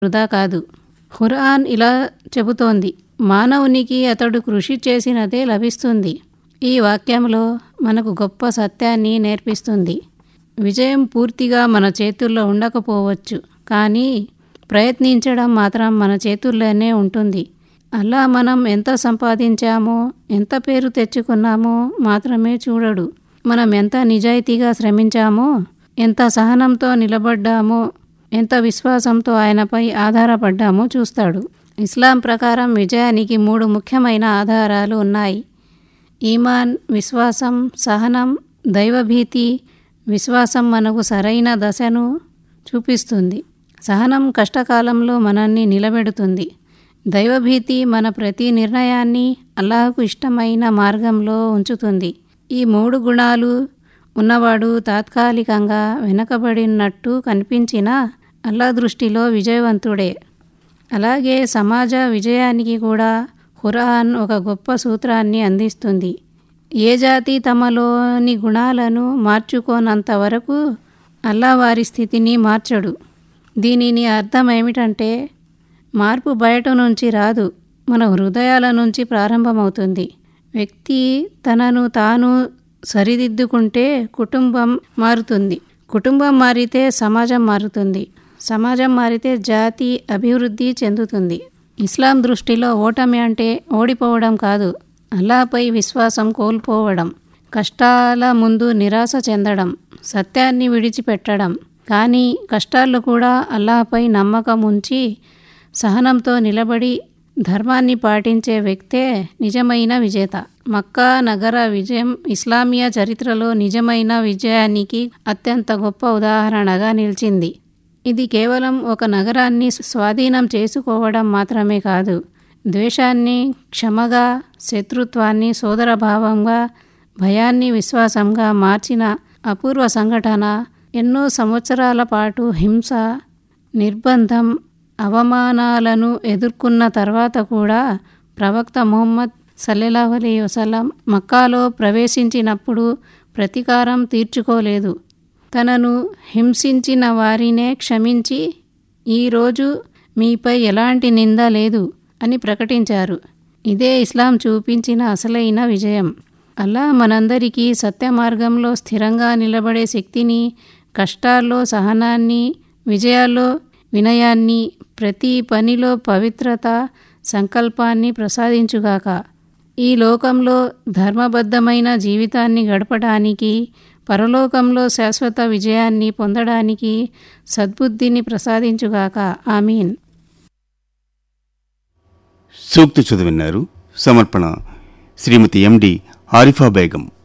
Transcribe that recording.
వృధా కాదు ఖురాన్ ఇలా చెబుతోంది మానవునికి అతడు కృషి చేసినదే లభిస్తుంది ఈ వాక్యంలో మనకు గొప్ప సత్యాన్ని నేర్పిస్తుంది విజయం పూర్తిగా మన చేతుల్లో ఉండకపోవచ్చు కానీ ప్రయత్నించడం మాత్రం మన చేతుల్లోనే ఉంటుంది అలా మనం ఎంత సంపాదించామో ఎంత పేరు తెచ్చుకున్నామో మాత్రమే చూడడు మనం ఎంత నిజాయితీగా శ్రమించామో ఎంత సహనంతో నిలబడ్డామో ఎంత విశ్వాసంతో ఆయనపై ఆధారపడ్డామో చూస్తాడు ఇస్లాం ప్రకారం విజయానికి మూడు ముఖ్యమైన ఆధారాలు ఉన్నాయి ఈమాన్ విశ్వాసం సహనం దైవభీతి విశ్వాసం మనకు సరైన దశను చూపిస్తుంది సహనం కష్టకాలంలో మనల్ని నిలబెడుతుంది దైవభీతి మన ప్రతి నిర్ణయాన్ని అల్లాహకు ఇష్టమైన మార్గంలో ఉంచుతుంది ఈ మూడు గుణాలు ఉన్నవాడు తాత్కాలికంగా వెనకబడినట్టు కనిపించినా అల్లా దృష్టిలో విజయవంతుడే అలాగే సమాజ విజయానికి కూడా ఖురాన్ ఒక గొప్ప సూత్రాన్ని అందిస్తుంది ఏ జాతి తమలోని గుణాలను మార్చుకోనంత వరకు అల్లా వారి స్థితిని మార్చడు దీనిని అర్థం ఏమిటంటే మార్పు బయట నుంచి రాదు మన హృదయాల నుంచి ప్రారంభమవుతుంది వ్యక్తి తనను తాను సరిదిద్దుకుంటే కుటుంబం మారుతుంది కుటుంబం మారితే సమాజం మారుతుంది సమాజం మారితే జాతి అభివృద్ధి చెందుతుంది ఇస్లాం దృష్టిలో ఓటమి అంటే ఓడిపోవడం కాదు అల్లాపై విశ్వాసం కోల్పోవడం కష్టాల ముందు నిరాశ చెందడం సత్యాన్ని విడిచిపెట్టడం కానీ కష్టాల్లో కూడా అల్లాహపై నమ్మకం ఉంచి సహనంతో నిలబడి ధర్మాన్ని పాటించే వ్యక్తే నిజమైన విజేత మక్కా నగర విజయం ఇస్లామియా చరిత్రలో నిజమైన విజయానికి అత్యంత గొప్ప ఉదాహరణగా నిలిచింది ఇది కేవలం ఒక నగరాన్ని స్వాధీనం చేసుకోవడం మాత్రమే కాదు ద్వేషాన్ని క్షమగా శత్రుత్వాన్ని సోదరభావంగా భయాన్ని విశ్వాసంగా మార్చిన అపూర్వ సంఘటన ఎన్నో సంవత్సరాల పాటు హింస నిర్బంధం అవమానాలను ఎదుర్కొన్న తర్వాత కూడా ప్రవక్త ముహమ్మద్ సల్లెలాహు అలీ వసలం మక్కాలో ప్రవేశించినప్పుడు ప్రతీకారం తీర్చుకోలేదు తనను హింసించిన వారినే క్షమించి ఈరోజు మీపై ఎలాంటి నింద లేదు అని ప్రకటించారు ఇదే ఇస్లాం చూపించిన అసలైన విజయం అలా మనందరికీ సత్య మార్గంలో స్థిరంగా నిలబడే శక్తిని కష్టాల్లో సహనాన్ని విజయాల్లో వినయాన్ని ప్రతి పనిలో పవిత్రత సంకల్పాన్ని ప్రసాదించుగాక ఈ లోకంలో ధర్మబద్ధమైన జీవితాన్ని గడపడానికి పరలోకంలో శాశ్వత విజయాన్ని పొందడానికి సద్బుద్ధిని ప్రసాదించుగాక ఆమీన్ సూక్తి చదివిన్నారు సమర్పణ శ్రీమతి ఎండి ఆరిఫా బేగం